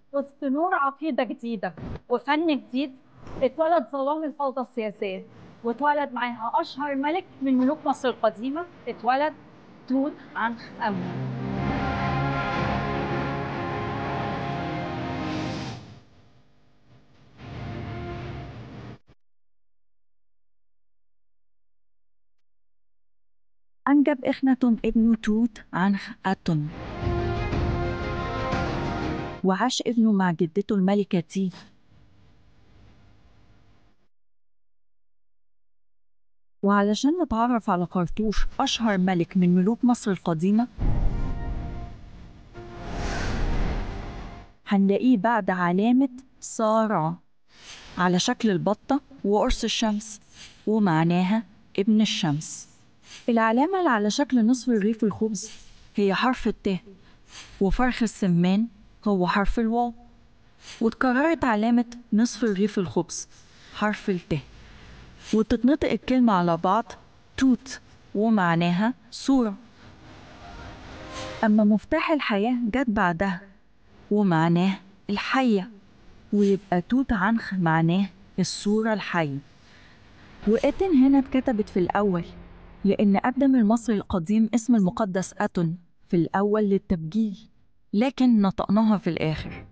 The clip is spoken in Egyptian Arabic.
وسط نور عقيدة جديدة وفن جديد اتولد ظلام الفوضى السياسية واتولد معاها أشهر ملك من ملوك مصر القديمة اتولد توت عنخ آمون أنجب إخناتون ابن توت عنخ آتون وعاش ابنه مع جدته الملكة تي وعلشان نتعرف على قرطوش أشهر ملك من ملوك مصر القديمة هنلاقيه بعد علامة صارع على شكل البطة وقرص الشمس ومعناها ابن الشمس العلامة اللي على شكل نصف رغيف الخبز هي حرف الت وفرخ السمان هو حرف الواو واتكررت علامة نصف رغيف الخبز حرف الت وتتنطق الكلمة على بعض توت ومعناها صورة أما مفتاح الحياة جت بعدها ومعناه الحية ويبقى توت عنخ معناه الصورة الحية وآتن هنا اتكتبت في الأول لأن أقدم المصري القديم اسم المقدس أتون في الأول للتبجيل لكن نطقناها في الآخر